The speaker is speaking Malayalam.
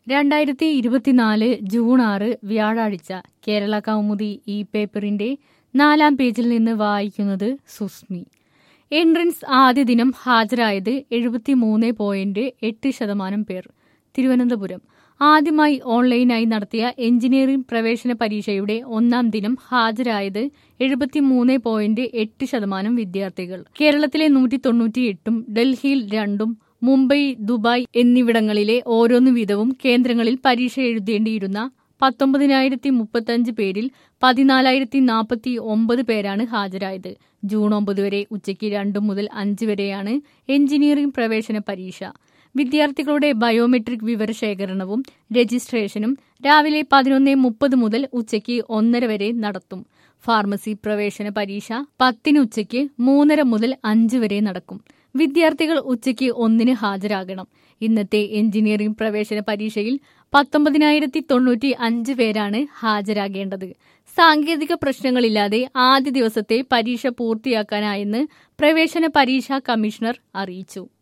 രണ്ടായിരത്തി ഇരുപത്തിനാല് ജൂൺ ആറ് വ്യാഴാഴ്ച കേരള കൗമുദി ഈ പേപ്പറിന്റെ നാലാം പേജിൽ നിന്ന് വായിക്കുന്നത് സുസ്മി എൻട്രൻസ് ആദ്യ ദിനം ഹാജരായത് എഴുപത്തിമൂന്ന് പോയിന്റ് എട്ട് ശതമാനം പേർ തിരുവനന്തപുരം ആദ്യമായി ഓൺലൈനായി നടത്തിയ എഞ്ചിനീയറിംഗ് പ്രവേശന പരീക്ഷയുടെ ഒന്നാം ദിനം ഹാജരായത് എഴുപത്തിമൂന്ന് പോയിന്റ് എട്ട് ശതമാനം വിദ്യാർത്ഥികൾ കേരളത്തിലെ നൂറ്റി തൊണ്ണൂറ്റിയെട്ടും ഡൽഹിയിൽ രണ്ടും മുംബൈ ദുബായ് എന്നിവിടങ്ങളിലെ ഓരോന്ന് വീതവും കേന്ദ്രങ്ങളിൽ പരീക്ഷ എഴുതേണ്ടിയിരുന്ന പത്തൊമ്പതിനായിരത്തി മുപ്പത്തഞ്ച് പേരിൽ പതിനാലായിരത്തി നാൽപ്പത്തി ഒമ്പത് പേരാണ് ഹാജരായത് ജൂൺ ഒമ്പത് വരെ ഉച്ചയ്ക്ക് രണ്ട് മുതൽ അഞ്ച് വരെയാണ് എഞ്ചിനീയറിംഗ് പ്രവേശന പരീക്ഷ വിദ്യാർത്ഥികളുടെ ബയോമെട്രിക് വിവരശേഖരണവും രജിസ്ട്രേഷനും രാവിലെ പതിനൊന്ന് മുപ്പത് മുതൽ ഉച്ചയ്ക്ക് ഒന്നര വരെ നടത്തും ഫാർമസി പ്രവേശന പരീക്ഷ പത്തിന് ഉച്ചയ്ക്ക് മൂന്നര മുതൽ അഞ്ച് വരെ നടക്കും വിദ്യാർത്ഥികൾ ഉച്ചയ്ക്ക് ഒന്നിന് ഹാജരാകണം ഇന്നത്തെ എഞ്ചിനീയറിംഗ് പ്രവേശന പരീക്ഷയിൽ പത്തൊമ്പതിനായിരത്തി തൊണ്ണൂറ്റി അഞ്ച് പേരാണ് ഹാജരാകേണ്ടത് സാങ്കേതിക പ്രശ്നങ്ങളില്ലാതെ ആദ്യ ദിവസത്തെ പരീക്ഷ പൂർത്തിയാക്കാനായെന്ന് പ്രവേശന പരീക്ഷാ കമ്മീഷണർ അറിയിച്ചു